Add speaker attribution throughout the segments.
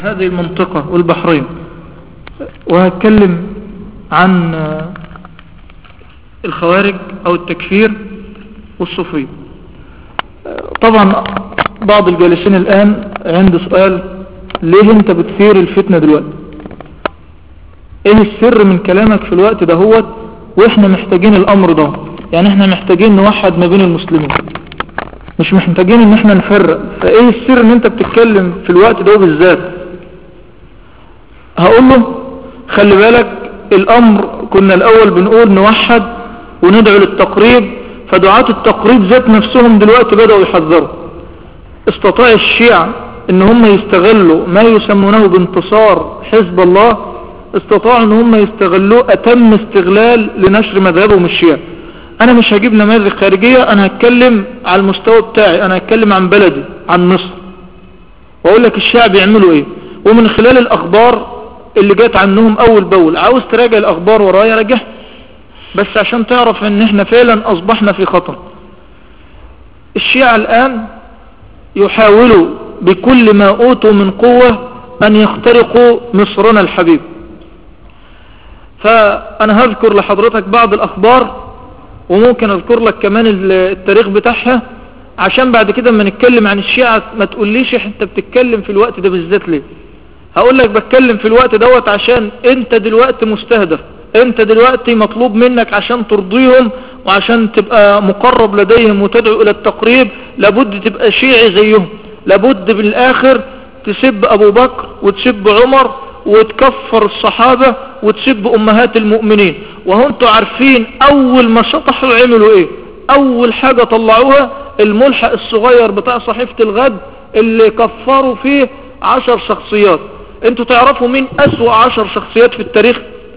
Speaker 1: هذه المنطقة والبحرين وهتكلم عن الخوارج او التكفير والصوفية طبعا بعض الجالسين الان عنده سؤال ليه انت بتثير الفتنة دلوقتي ايه السر من كلامك في الوقت ده هو واحنا محتاجين الامر ده يعني احنا محتاجين نوحد ما بين المسلمين مش محتاجين ان احنا نفرق فايه السر ان انت بتتكلم في الوقت ده بالذات هقول له خلي بالك الامر كنا الاول بنقول نوحد وندعو للتقريب فدعاة التقريب ذات نفسهم دلوقتي بدأوا يحذروا استطاع الشيعة ان هم يستغلوا ما يسمونه بانتصار حزب الله استطاعوا ان هم يستغلوه اتم استغلال لنشر مذهبهم الشيعة انا مش هجيب نماذج خارجية انا هتكلم على المستوى بتاعي انا هتكلم عن بلدي عن مصر واقول لك الشيعة بيعملوا ايه ومن خلال الاخبار اللي جات عنهم اول باول عاوز تراجع الاخبار ورايا راجع بس عشان تعرف ان احنا فعلا اصبحنا في خطر الشيعة الان يحاولوا بكل ما اوتوا من قوة ان يخترقوا مصرنا الحبيب فانا هذكر لحضرتك بعض الاخبار وممكن اذكر لك كمان التاريخ بتاعها عشان بعد كده ما نتكلم عن الشيعة ما تقوليش انت بتتكلم في الوقت ده بالذات ليه هقول لك بتكلم في الوقت دوت عشان انت دلوقتي مستهدف انت دلوقتي مطلوب منك عشان ترضيهم وعشان تبقى مقرب لديهم وتدعو الى التقريب لابد تبقى شيعي زيهم لابد بالاخر تسب ابو بكر وتسب عمر وتكفر الصحابة وتسب امهات المؤمنين وهو انتوا عارفين اول ما شطحوا عملوا ايه اول حاجة طلعوها الملحق الصغير بتاع صحيفة الغد اللي كفروا فيه عشر شخصيات انتوا تعرفوا مين اسوأ عشر شخصيات في التاريخ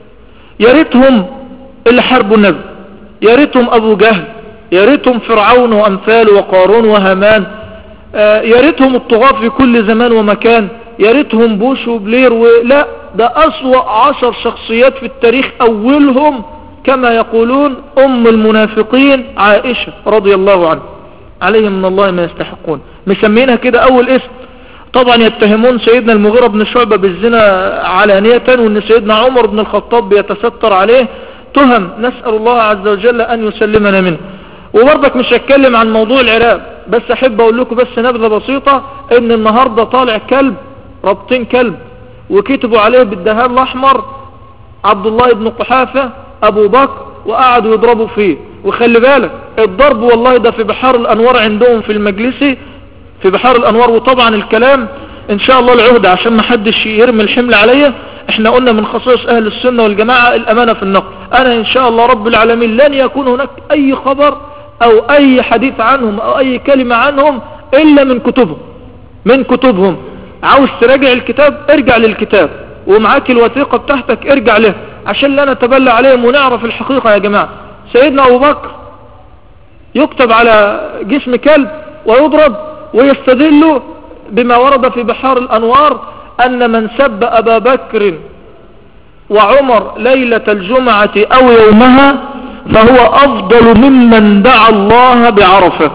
Speaker 1: يا ريتهم اللي حاربوا النبي يا ريتهم ابو جهل يا ريتهم فرعون وامثاله وقارون وهامان آه يا ريتهم الطغاة في كل زمان ومكان يا ريتهم بوش وبلير ولا ده اسوأ عشر شخصيات في التاريخ اولهم كما يقولون ام المنافقين عائشة رضي الله عنها عليهم من الله ما يستحقون مسمينها كده اول اسم طبعا يتهمون سيدنا المغيرة بن شعبة بالزنا علانية وان سيدنا عمر بن الخطاب بيتستر عليه تهم نسأل الله عز وجل ان يسلمنا منه وبرضك مش هتكلم عن موضوع العراق بس احب اقول لكم بس نبذة بسيطة ان النهاردة طالع كلب ربطين كلب وكتبوا عليه بالدهان الاحمر عبد الله بن قحافة ابو بكر وقعدوا يضربوا فيه وخلي بالك الضرب والله ده في بحار الانوار عندهم في المجلسي في بحار الانوار وطبعا الكلام ان شاء الله العهدة عشان ما حدش يرمي الحمل عليا احنا قلنا من خصائص اهل السنة والجماعة الامانة في النقل انا ان شاء الله رب العالمين لن يكون هناك اي خبر او اي حديث عنهم او اي كلمة عنهم الا من كتبهم من كتبهم عاوز تراجع الكتاب ارجع للكتاب ومعاك الوثيقة بتاعتك ارجع له عشان لا نتبلى عليهم ونعرف الحقيقة يا جماعة سيدنا ابو بكر يكتب على جسم كلب ويضرب ويستدل بما ورد في بحار الأنوار أن من سب أبا بكر وعمر ليلة الجمعة أو يومها فهو أفضل ممن دعا الله بعرفه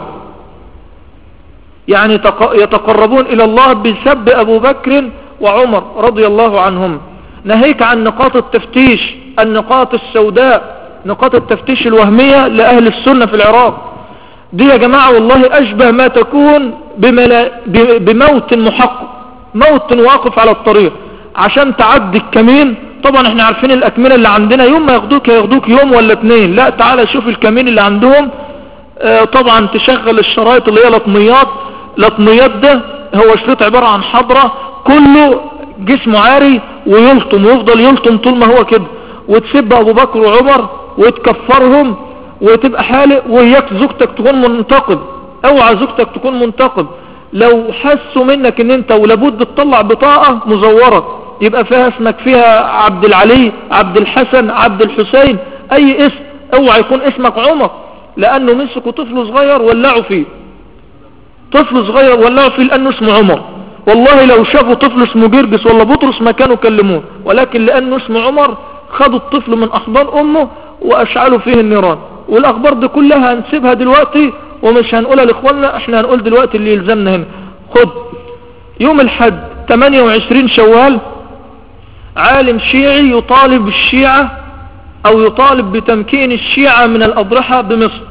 Speaker 1: يعني يتقربون إلى الله بسب أبو بكر وعمر رضي الله عنهم نهيك عن نقاط التفتيش النقاط السوداء نقاط التفتيش الوهمية لأهل السنة في العراق دي يا جماعة والله أشبه ما تكون بملا... بموت محقق موت واقف على الطريق عشان تعدي الكمين طبعا احنا عارفين الأكمنة اللي عندنا يوم ما ياخدوك ياخدوك يوم ولا اتنين لا تعالى شوف الكمين اللي عندهم اه طبعا تشغل الشرايط اللي هي لطميات لطميات ده هو شريط عبارة عن حضرة كله جسمه عاري ويلطم ويفضل يلطم طول ما هو كده وتسب ابو بكر وعمر وتكفرهم وتبقى حالق وياك زوجتك تكون منتقب اوعى زوجتك تكون منتقب لو حسوا منك ان انت ولابد تطلع بطاقة مزورة يبقى فيها اسمك فيها عبد العلي عبد الحسن عبد الحسين اي اسم اوعى يكون اسمك عمر لانه مسكوا طفل صغير ولعوا فيه طفل صغير ولعوا فيه لانه اسمه عمر والله لو شافوا طفل اسمه جرجس ولا بطرس ما كانوا كلموه ولكن لانه اسمه عمر خدوا الطفل من احضان امه واشعلوا فيه النيران والاخبار دي كلها هنسيبها دلوقتي ومش هنقولها لاخواننا احنا هنقول دلوقتي اللي يلزمنا هنا خد يوم الحد 28 شوال عالم شيعي يطالب الشيعة او يطالب بتمكين الشيعة من الاضرحة بمصر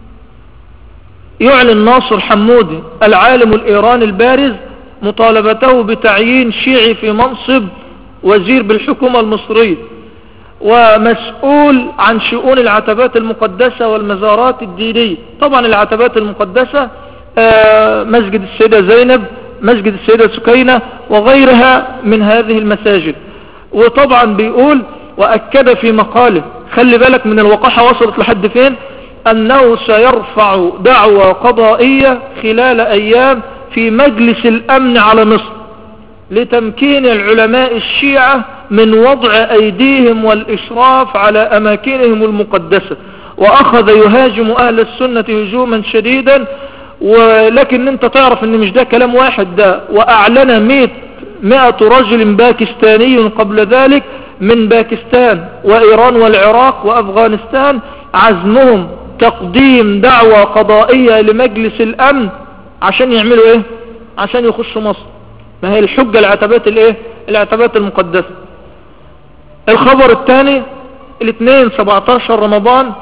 Speaker 1: يعلن ناصر حمودي العالم الايراني البارز مطالبته بتعيين شيعي في منصب وزير بالحكومة المصرية ومسؤول عن شؤون العتبات المقدسة والمزارات الدينية طبعا العتبات المقدسة آه، مسجد السيدة زينب مسجد السيدة سكينة وغيرها من هذه المساجد وطبعا بيقول وأكد في مقاله خلي بالك من الوقاحة وصلت لحد فين أنه سيرفع دعوة قضائية خلال أيام في مجلس الأمن على مصر لتمكين العلماء الشيعة من وضع أيديهم والإشراف على أماكنهم المقدسة وأخذ يهاجم أهل السنة هجوما شديدا ولكن انت تعرف ان مش ده كلام واحد ده وأعلن مئة, مئة رجل باكستاني قبل ذلك من باكستان وإيران والعراق وأفغانستان عزمهم تقديم دعوة قضائية لمجلس الأمن عشان يعملوا ايه عشان يخشوا مصر ما هي الحجة العتبات الايه العتبات المقدسة الخبر الثاني الاثنين 17 رمضان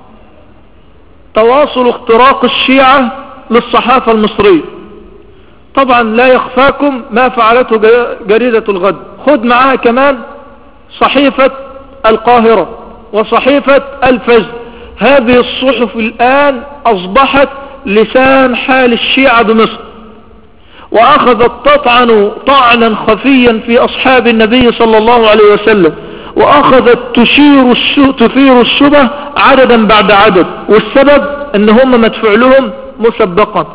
Speaker 1: تواصل اختراق الشيعة للصحافة المصرية طبعا لا يخفاكم ما فعلته جريدة الغد خد معاها كمان صحيفة القاهرة وصحيفة الفجر هذه الصحف الآن أصبحت لسان حال الشيعة بمصر وأخذت تطعن طعنا خفيا في أصحاب النبي صلى الله عليه وسلم وأخذت تشير تثير الشبه عددا بعد عدد والسبب ان هم مدفوع لهم مسبقا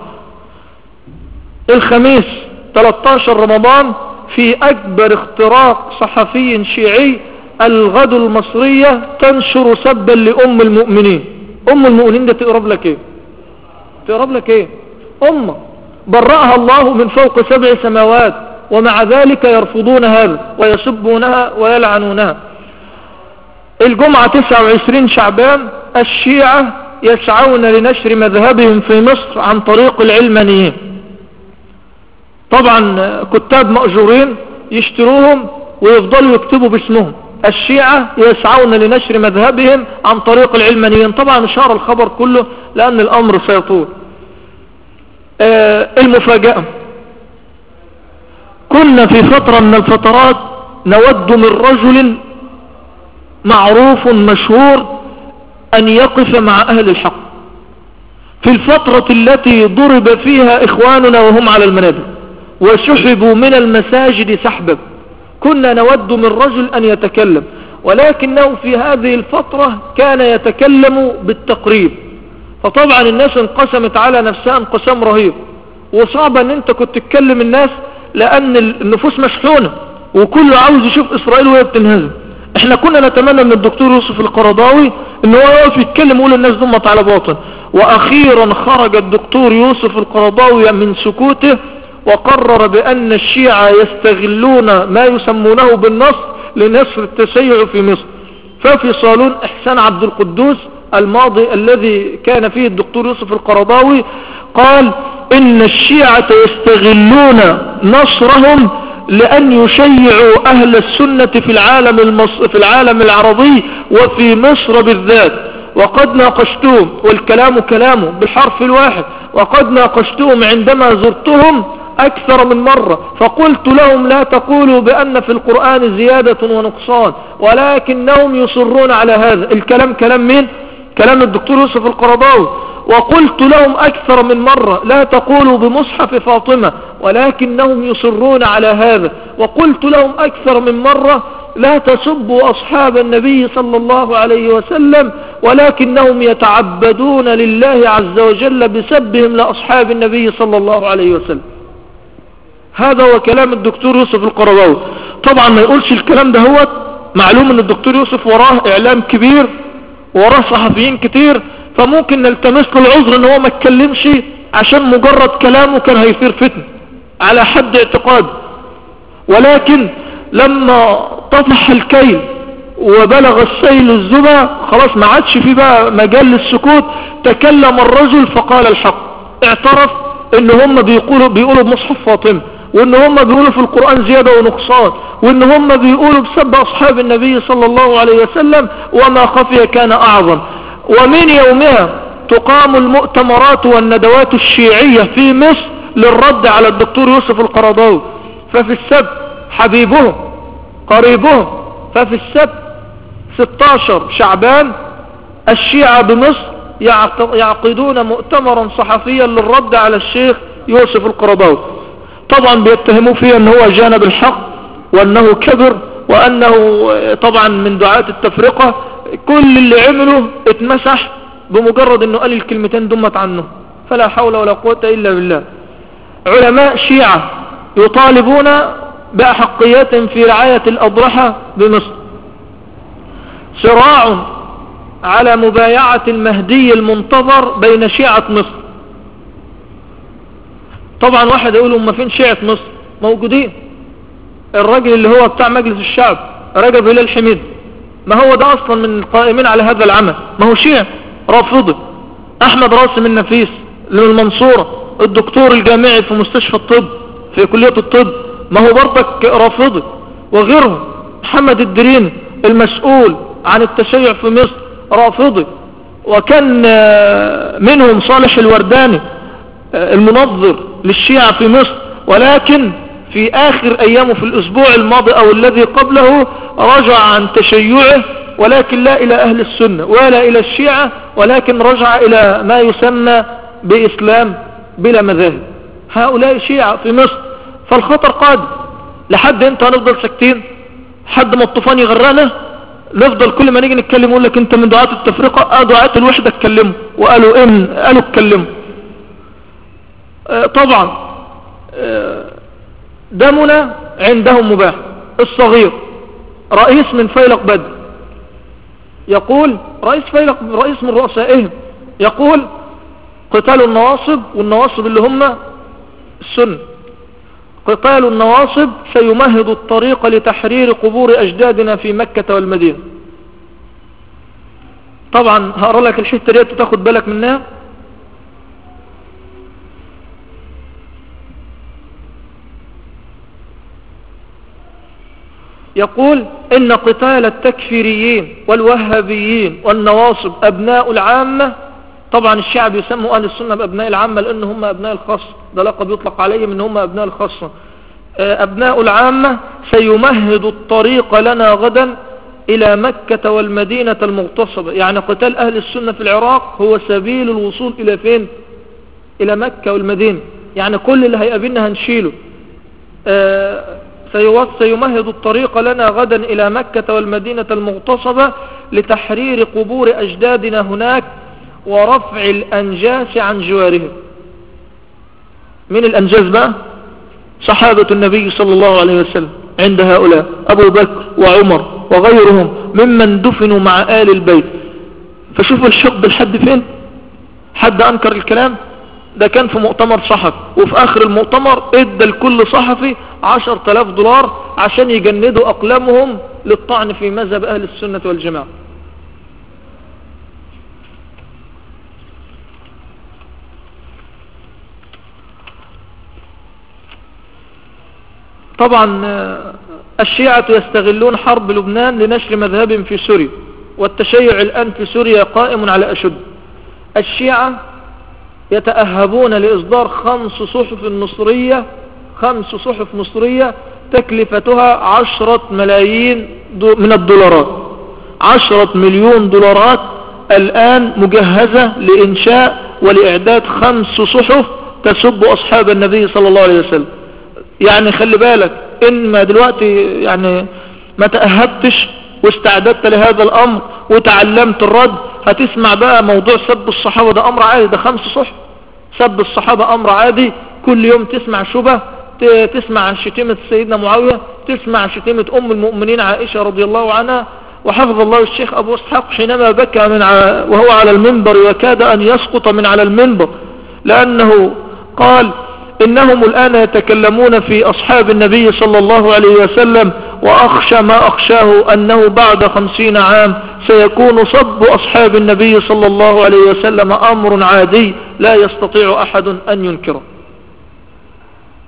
Speaker 1: الخميس 13 رمضان في أكبر اختراق صحفي شيعي الغد المصرية تنشر سبا لأم المؤمنين أم المؤمنين ده تقرب لك ايه تقرب لك ايه أمة برأها الله من فوق سبع سماوات ومع ذلك يرفضون هذا ويسبونها ويلعنونها الجمعة 29 شعبان الشيعة يسعون لنشر مذهبهم في مصر عن طريق العلمانيين طبعا كتاب مأجورين يشتروهم ويفضلوا يكتبوا باسمهم الشيعة يسعون لنشر مذهبهم عن طريق العلمانيين طبعا اشار الخبر كله لأن الأمر سيطول آه المفاجأة كنا في فترة من الفترات نود من رجل معروف مشهور أن يقف مع أهل الحق في الفترة التي ضرب فيها إخواننا وهم على المنابر وسحبوا من المساجد سحبا كنا نود من رجل أن يتكلم ولكنه في هذه الفترة كان يتكلم بالتقريب فطبعا الناس انقسمت على نفسها انقسام رهيب وصعب ان انت كنت تتكلم الناس لان النفوس مشحونة وكله عاوز يشوف اسرائيل وهي بتنهزم احنا كنا نتمنى من الدكتور يوسف القرضاوي ان هو يقف يتكلم ويقول الناس ضمت على باطن واخيرا خرج الدكتور يوسف القرضاوي من سكوته وقرر بان الشيعة يستغلون ما يسمونه بالنصر لنصر التشيع في مصر ففي صالون احسان عبد القدوس الماضي الذي كان فيه الدكتور يوسف القرضاوي قال ان الشيعة يستغلون نصرهم لأن يشيعوا أهل السنة في العالم, المص... في العالم العربي وفي مصر بالذات وقد ناقشتهم والكلام كلامه بالحرف الواحد وقد ناقشتهم عندما زرتهم أكثر من مرة فقلت لهم لا تقولوا بأن في القرآن زيادة ونقصان ولكنهم يصرون على هذا الكلام كلام مين كلام الدكتور يوسف القرضاوي وقلت لهم أكثر من مرة لا تقولوا بمصحف فاطمة ولكنهم يصرون على هذا وقلت لهم أكثر من مرة لا تسبوا أصحاب النبي صلى الله عليه وسلم ولكنهم يتعبدون لله عز وجل بسبهم لأصحاب النبي صلى الله عليه وسلم هذا هو كلام الدكتور يوسف القرضاوي طبعا ما يقولش الكلام ده هو معلوم ان الدكتور يوسف وراه اعلام كبير وراه صحفيين كتير فممكن نلتمس له العذر ان هو ما اتكلمش عشان مجرد كلامه كان هيثير فتن على حد اعتقاد ولكن لما طفح الكيل وبلغ السيل الزبا خلاص ما عادش في بقى مجال للسكوت تكلم الرجل فقال الحق اعترف ان هم بيقولوا, بيقولوا بمصحف فاطمة وان هم بيقولوا في القرآن زيادة ونقصان وان هم بيقولوا بسبب اصحاب النبي صلى الله عليه وسلم وما خفي كان اعظم ومن يومها تقام المؤتمرات والندوات الشيعية في مصر للرد على الدكتور يوسف القرضاوي ففي السبت حبيبهم قريبهم ففي السبت 16 شعبان الشيعة بمصر يعقدون مؤتمرا صحفيا للرد على الشيخ يوسف القرضاوي طبعا بيتهموا فيه ان هو جانب الحق وانه كبر وانه طبعا من دعاة التفرقة كل اللي عمله اتمسح بمجرد انه قال الكلمتين دمت عنه فلا حول ولا قوة الا بالله علماء شيعة يطالبون بأحقيات في رعاية الأضرحة بمصر صراع على مبايعة المهدي المنتظر بين شيعة مصر طبعا واحد يقول هم فين شيعة مصر موجودين الراجل اللي هو بتاع مجلس الشعب رجب هلال حميد ما هو ده اصلا من القائمين على هذا العمل ما هو شيع رافضي احمد راسم النفيس من المنصورة الدكتور الجامعي في مستشفى الطب في كلية الطب ما هو برضك رافضي وغيرهم محمد الدرين المسؤول عن التشيع في مصر رافضي وكان منهم صالح الورداني المنظر للشيعة في مصر ولكن في آخر أيامه في الأسبوع الماضي أو الذي قبله رجع عن تشيعه ولكن لا إلى أهل السنة ولا إلى الشيعة ولكن رجع إلى ما يسمى بإسلام بلا مذاهب هؤلاء شيعة في مصر فالخطر قادم لحد انت هنفضل ساكتين حد ما الطوفان يغرقنا نفضل كل ما نيجي نتكلم يقول لك انت من دعاة التفرقة اه دعاة الوحدة اتكلموا وقالوا ان قالوا اتكلموا اه طبعا اه دمنا عندهم مباح الصغير رئيس من فيلق بدر يقول رئيس فيلق رئيس من رؤسائهم يقول قتال النواصب والنواصب اللي هم السنة قتال النواصب سيمهد الطريق لتحرير قبور أجدادنا في مكة والمدينة طبعا هقرأ لك الحتة دي تاخد بالك منها يقول إن قتال التكفيريين والوهابيين والنواصب أبناء العامة طبعا الشعب يسموا أهل السنة بأبناء العامة لأن هم أبناء الخاصة ده لقب يطلق عليهم إن هم أبناء الخاصة أبناء العامة سيمهد الطريق لنا غدا إلى مكة والمدينة المغتصبة يعني قتال أهل السنة في العراق هو سبيل الوصول إلى فين إلى مكة والمدينة يعني كل اللي هيقابلنا هنشيله سيمهد الطريق لنا غدا إلى مكة والمدينة المغتصبة لتحرير قبور أجدادنا هناك ورفع الأنجاس عن جوارهم من الأنجاس بقى صحابة النبي صلى الله عليه وسلم عند هؤلاء أبو بكر وعمر وغيرهم ممن دفنوا مع آل البيت فشوفوا الحب لحد فين حد أنكر الكلام ده كان في مؤتمر صحفي وفي آخر المؤتمر ادى لكل صحفي عشر تلاف دولار عشان يجندوا أقلامهم للطعن في مذهب أهل السنة والجماعة طبعا الشيعة يستغلون حرب لبنان لنشر مذهبهم في سوريا والتشيع الآن في سوريا قائم على أشد الشيعة يتأهبون لإصدار خمس صحف مصرية خمس صحف مصرية تكلفتها عشرة ملايين من الدولارات عشرة مليون دولارات الآن مجهزة لإنشاء ولإعداد خمس صحف تسب أصحاب النبي صلى الله عليه وسلم يعني خلي بالك إن ما دلوقتي يعني ما تأهبتش واستعددت لهذا الأمر وتعلمت الرد هتسمع بقى موضوع سب الصحابة ده أمر عادي ده خمس صحف سب الصحابة أمر عادي كل يوم تسمع شبه تسمع عن شتيمة سيدنا معاوية تسمع عن شتيمة أم المؤمنين عائشة رضي الله عنها وحفظ الله الشيخ أبو اسحاق حينما بكى من ع... وهو على المنبر وكاد أن يسقط من على المنبر لأنه قال إنهم الآن يتكلمون في أصحاب النبي صلى الله عليه وسلم وأخشى ما أخشاه أنه بعد خمسين عام سيكون صب أصحاب النبي صلى الله عليه وسلم أمر عادي لا يستطيع أحد أن ينكره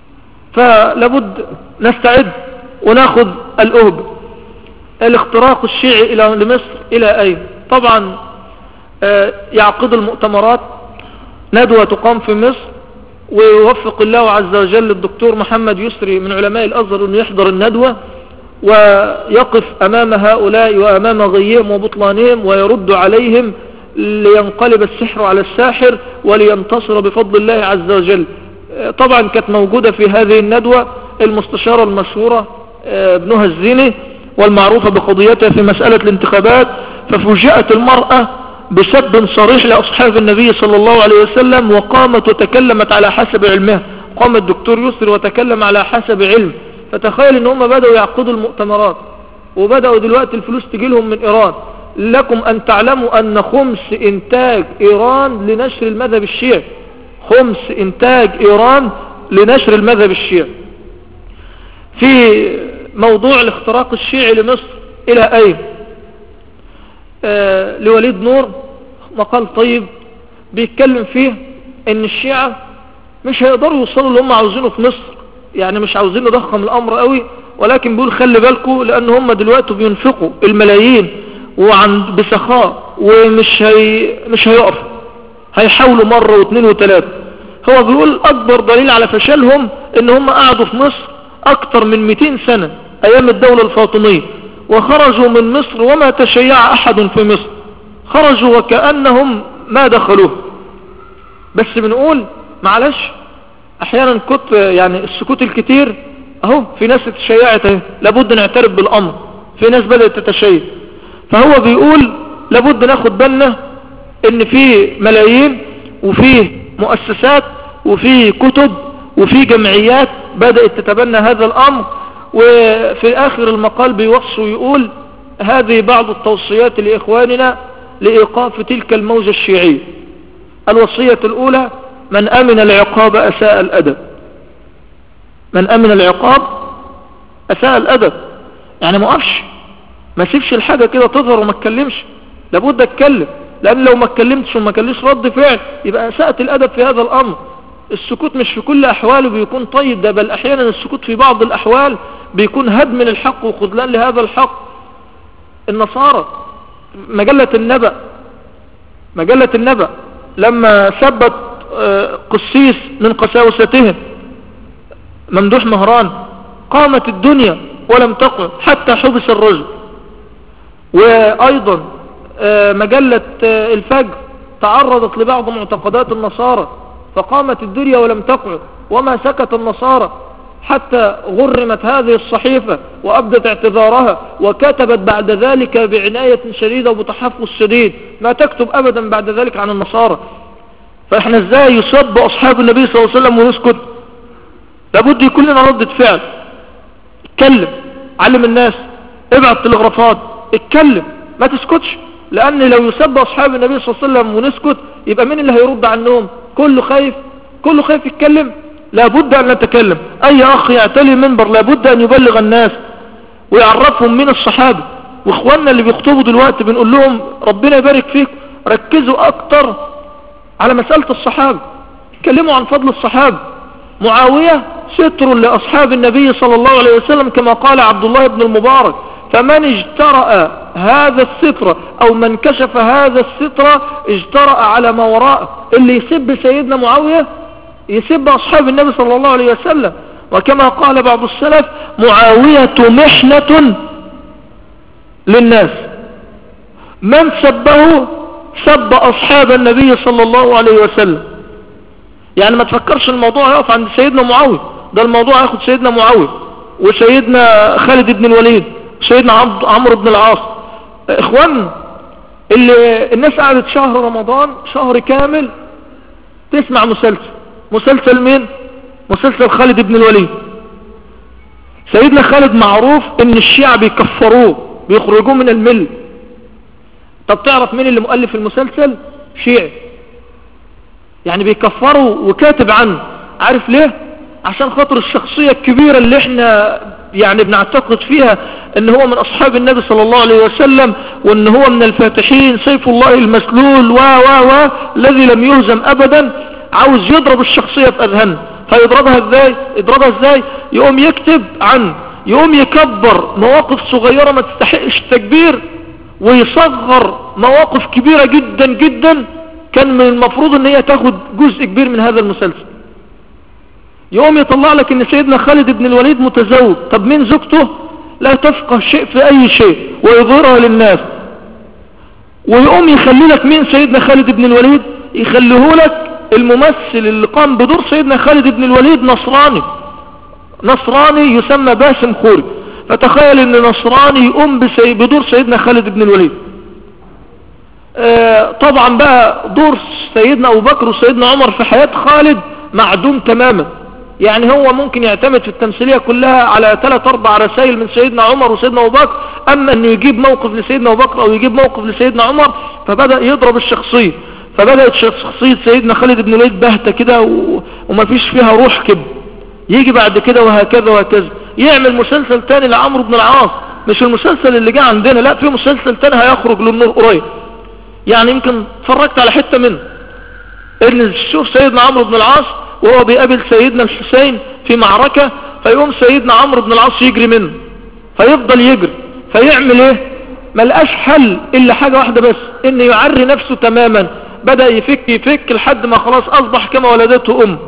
Speaker 1: فلابد نستعد وناخذ الأهب الاختراق الشيعي إلى لمصر إلى أين طبعا آه، يعقد المؤتمرات ندوة تقام في مصر ويوفق الله عز وجل الدكتور محمد يسري من علماء الأزهر أنه يحضر الندوة ويقف أمام هؤلاء وأمام غيهم وبطلانهم ويرد عليهم لينقلب السحر على الساحر ولينتصر بفضل الله عز وجل طبعا كانت موجودة في هذه الندوة المستشارة المشهورة آه، ابنها الزيني والمعروفة بقضيتها في مسألة الانتخابات ففوجئت المرأة بسب صريح لأصحاب النبي صلى الله عليه وسلم وقامت وتكلمت على حسب علمها قام الدكتور يسر وتكلم على حسب علم فتخيل ان هم بدأوا يعقدوا المؤتمرات وبدأوا دلوقتي الفلوس تجي لهم من ايران لكم ان تعلموا ان خمس انتاج ايران لنشر المذهب الشيعي خمس انتاج ايران لنشر المذهب الشيعي في موضوع الاختراق الشيعي لمصر الى اين آه لوليد نور مقال طيب بيتكلم فيه ان الشيعة مش هيقدروا يوصلوا اللي هم عاوزينه في مصر يعني مش عاوزين نضخم الامر قوي ولكن بيقول خلي بالكم لان هم دلوقتي بينفقوا الملايين وعن بسخاء ومش هي مش هيقف هيحاولوا مرة واثنين وثلاثة هو بيقول اكبر دليل على فشلهم ان هم قعدوا في مصر اكتر من 200 سنة ايام الدولة الفاطمية وخرجوا من مصر وما تشيع احد في مصر خرجوا وكأنهم ما دخلوه بس بنقول معلش احيانا كنت يعني السكوت الكتير اهو في ناس تشيعت اهي لابد نعترف بالامر في ناس بدأت تتشيع فهو بيقول لابد ناخد بالنا ان في ملايين وفي مؤسسات وفي كتب وفي جمعيات بدأت تتبنى هذا الامر وفي اخر المقال بيوصي ويقول هذه بعض التوصيات لإخواننا لإيقاف تلك الموجة الشيعية الوصية الأولى من أمن العقاب أساء الأدب من أمن العقاب أساء الأدب يعني ما أقفش ما سيبش الحاجة كده تظهر وما اتكلمش لابد اتكلم لأن لو ما اتكلمتش وما كليش رد فعل يبقى أساءت الأدب في هذا الأمر السكوت مش في كل أحواله بيكون طيب ده بل أحيانا السكوت في بعض الأحوال بيكون هدم للحق وخذلان لهذا الحق النصارى مجلة النبأ مجلة النبأ لما ثبت آه، قسيس من قساوستهم ممدوح مهران قامت الدنيا ولم تقع حتى حبس الرجل وأيضا آه، مجلة آه، الفجر تعرضت لبعض معتقدات النصارى فقامت الدنيا ولم تقع وما سكت النصارى حتى غرمت هذه الصحيفة وأبدت اعتذارها وكتبت بعد ذلك بعناية شديدة وبتحفظ شديد ما تكتب أبدا بعد ذلك عن النصارى فإحنا ازاي يصب أصحاب النبي صلى الله عليه وسلم ونسكت لابد يكون لنا ردة فعل اتكلم علم الناس ابعت تلغرافات اتكلم ما تسكتش لأن لو يسب أصحاب النبي صلى الله عليه وسلم ونسكت يبقى مين اللي هيرد عنهم كله خايف كله خايف يتكلم لابد أن نتكلم أي أخ يعتلي منبر لابد أن يبلغ الناس ويعرفهم من الصحابة واخواننا اللي بيخطبوا دلوقتي بنقول لهم ربنا يبارك فيك ركزوا أكتر على مسألة الصحابة اتكلموا عن فضل الصحابة معاوية ستر لأصحاب النبي صلى الله عليه وسلم كما قال عبد الله بن المبارك فمن اجترأ هذا الستر او من كشف هذا الستر اجترأ على ما وراءه اللي يسب سيدنا معاوية يسب اصحاب النبي صلى الله عليه وسلم وكما قال بعض السلف معاوية محنة للناس من سبه سب اصحاب النبي صلى الله عليه وسلم يعني ما تفكرش الموضوع يقف عند سيدنا معاوية ده الموضوع ياخد سيدنا معاوية وسيدنا خالد بن الوليد سيدنا عمرو بن العاص اخوان اللي الناس قعدت شهر رمضان شهر كامل تسمع مسلسل مسلسل مين مسلسل خالد بن الوليد سيدنا خالد معروف ان الشيعة بيكفروه بيخرجوه من المل طب تعرف مين اللي مؤلف المسلسل شيعي يعني بيكفروا وكاتب عنه عارف ليه عشان خاطر الشخصية الكبيرة اللي احنا يعني بنعتقد فيها ان هو من اصحاب النبي صلى الله عليه وسلم وان هو من الفاتحين سيف الله المسلول و و و الذي لم يهزم ابدا عاوز يضرب الشخصية في اذهان فيضربها ازاي يضربها ازاي يقوم يكتب عن يقوم يكبر مواقف صغيرة ما تستحقش التكبير ويصغر مواقف كبيرة جدا جدا كان من المفروض ان هي تاخد جزء كبير من هذا المسلسل يقوم يطلع لك ان سيدنا خالد بن الوليد متزوج طب مين زوجته لا تفقه شيء في اي شيء ويظهرها للناس ويقوم يخلي لك مين سيدنا خالد بن الوليد يخليه لك الممثل اللي قام بدور سيدنا خالد بن الوليد نصراني نصراني يسمى باسم خوري فتخيل ان نصراني يقوم بدور سيدنا خالد بن الوليد آه طبعا بقى دور سيدنا ابو بكر وسيدنا عمر في حياة خالد معدوم تماما يعني هو ممكن يعتمد في التمثيلية كلها على ثلاث اربع رسائل من سيدنا عمر وسيدنا ابو بكر اما انه يجيب موقف لسيدنا ابو بكر او يجيب موقف لسيدنا عمر فبدأ يضرب الشخصية فبدأت شخصية سيدنا خالد بن الوليد باهتة كده وما فيش فيها روح كده يجي بعد كده وهكذا وهكذا يعمل مسلسل تاني لعمرو بن العاص مش المسلسل اللي جه عندنا لا في مسلسل تاني هيخرج للنور قريب يعني يمكن اتفرجت على حتة منه ان شوف سيدنا عمرو بن العاص وهو بيقابل سيدنا الحسين في معركة فيقوم سيدنا عمرو بن العاص يجري منه فيفضل يجري فيعمل ايه ملقاش حل الا حاجة واحدة بس ان يعري نفسه تماما بدأ يفك يفك لحد ما خلاص اصبح كما ولدته ام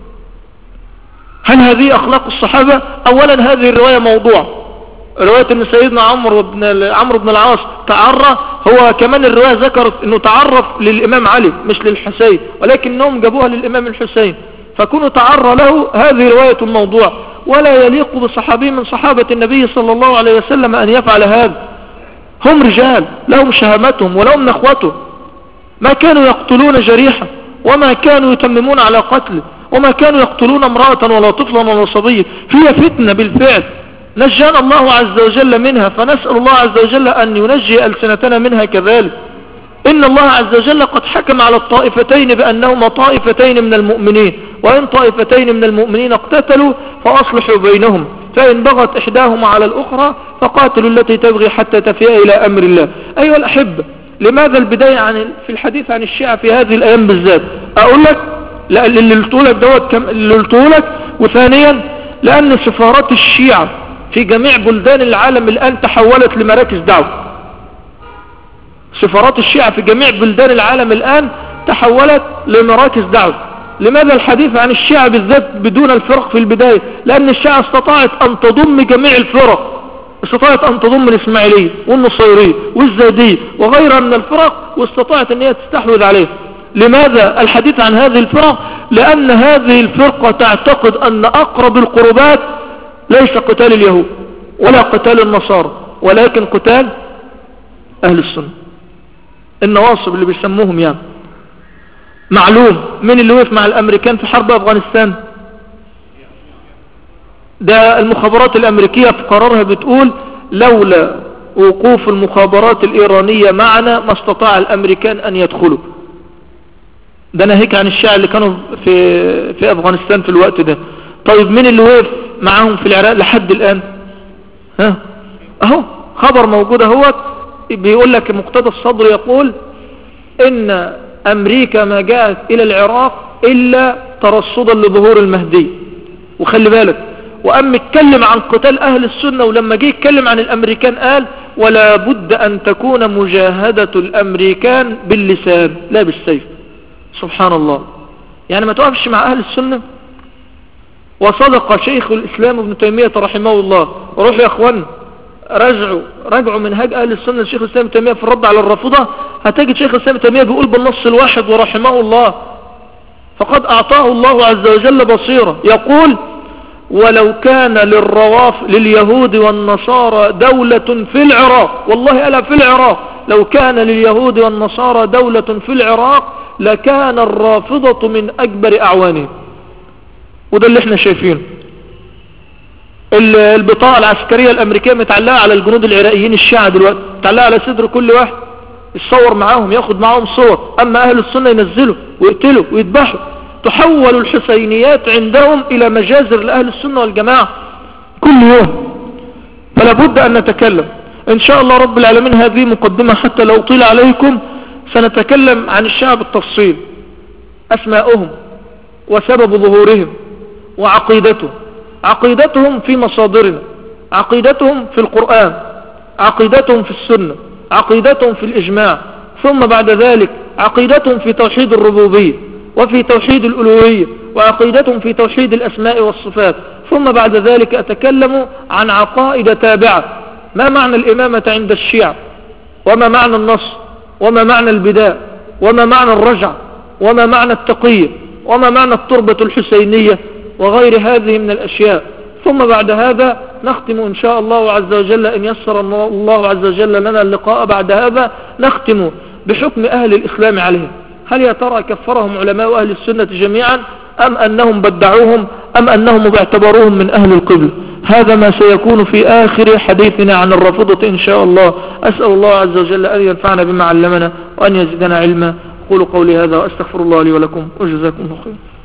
Speaker 1: هل هذه اخلاق الصحابة اولا هذه الرواية موضوع رواية ان سيدنا عمرو بن عمرو بن العاص تعرى هو كمان الرواية ذكرت انه تعرف للامام علي مش للحسين ولكنهم جابوها للامام الحسين فكونوا تعرى له هذه رواية الموضوع ولا يليق بصحابي من صحابة النبي صلى الله عليه وسلم ان يفعل هذا هم رجال لهم شهامتهم ولهم نخوتهم ما كانوا يقتلون جريحا وما كانوا يتممون على قتله وما كانوا يقتلون امرأة ولا طفلا ولا صبيا هي فتنة بالفعل نجانا الله عز وجل منها فنسأل الله عز وجل أن ينجي ألسنتنا منها كذلك إن الله عز وجل قد حكم على الطائفتين بأنهما طائفتين من المؤمنين وإن طائفتين من المؤمنين اقتتلوا فأصلحوا بينهم فإن بغت إحداهما على الأخرى فقاتلوا التي تبغي حتى تفيء إلى أمر الله أيها الأحبة لماذا البداية عن في الحديث عن الشيعة في هذه الأيام بالذات أقول لك لا اللي قلتولك دوت كم اللي قلتولك وثانيا لأن سفارات الشيعة في جميع بلدان العالم الآن تحولت لمراكز دعوة سفارات الشيعة في جميع بلدان العالم الآن تحولت لمراكز دعوة لماذا الحديث عن الشيعة بالذات بدون الفرق في البداية لأن الشيعة استطاعت أن تضم جميع الفرق استطاعت أن تضم الإسماعيلية والنصيرية والزادية وغيرها من الفرق واستطاعت أن هي تستحوذ عليه لماذا الحديث عن هذه الفرق لأن هذه الفرقة تعتقد أن أقرب القربات ليس قتال اليهود ولا قتال النصارى ولكن قتال أهل السنة النواصب اللي بيسموهم يعني معلوم من اللي وقف مع الأمريكان في حرب أفغانستان ده المخابرات الأمريكية في قرارها بتقول لولا وقوف المخابرات الإيرانية معنا ما استطاع الأمريكان أن يدخلوا ده ناهيك عن الشيعة اللي كانوا في, في أفغانستان في الوقت ده طيب مين اللي وقف معاهم في العراق لحد الآن ها اهو خبر موجود اهو بيقول لك مقتدى الصدر يقول ان امريكا ما جاءت الى العراق الا ترصدا لظهور المهدي وخلي بالك وأم اتكلم عن قتال أهل السنة ولما جه يتكلم عن الأمريكان قال ولا بد أن تكون مجاهدة الأمريكان باللسان لا بالسيف سبحان الله يعني ما توقفش مع أهل السنة وصدق شيخ الإسلام ابن تيمية رحمه الله روح يا أخوان رجعوا رجعوا منهاج أهل السنة لشيخ الإسلام تيمية في الرد على الرافضة هتجد شيخ الإسلام تيمية بيقول بالنص الواحد ورحمه الله فقد أعطاه الله عز وجل بصيرة يقول ولو كان للرواف لليهود والنصارى دولة في العراق والله ألا في العراق لو كان لليهود والنصارى دولة في العراق لكان الرافضة من أكبر أعوانهم وده اللي احنا شايفينه البطاقة العسكرية الأمريكية متعلقة على الجنود العراقيين الشيعة دلوقتي متعلقة على صدر كل واحد يتصور معاهم ياخد معاهم صور أما أهل السنة ينزلوا ويقتلوا ويذبحوا تحول الحسينيات عندهم إلى مجازر لأهل السنة والجماعة كل يوم فلا بد أن نتكلم إن شاء الله رب العالمين هذه مقدمة حتى لو طيل عليكم سنتكلم عن الشعب بالتفصيل أسماؤهم وسبب ظهورهم وعقيدته عقيدتهم في مصادرنا عقيدتهم في القرآن عقيدتهم في السنة عقيدتهم في الإجماع ثم بعد ذلك عقيدتهم في توحيد الربوبية وفي توحيد الألوهية وعقيدتهم في توحيد الأسماء والصفات ثم بعد ذلك أتكلم عن عقائد تابعة ما معنى الإمامة عند الشيعة وما معنى النص وما معنى البداء وما معنى الرجع وما معنى التقية وما معنى التربة الحسينية وغير هذه من الأشياء ثم بعد هذا نختم إن شاء الله عز وجل إن يسر الله عز وجل لنا اللقاء بعد هذا نختم بحكم أهل الإسلام عليهم هل يا ترى كفرهم علماء أهل السنة جميعا أم أنهم بدعوهم أم أنهم باعتبروهم من أهل القبل هذا ما سيكون في آخر حديثنا عن الرافضة إن شاء الله أسأل الله عز وجل أن ينفعنا بما علمنا وأن يزدنا علما قولوا قولي هذا وأستغفر الله لي ولكم وجزاكم الله خير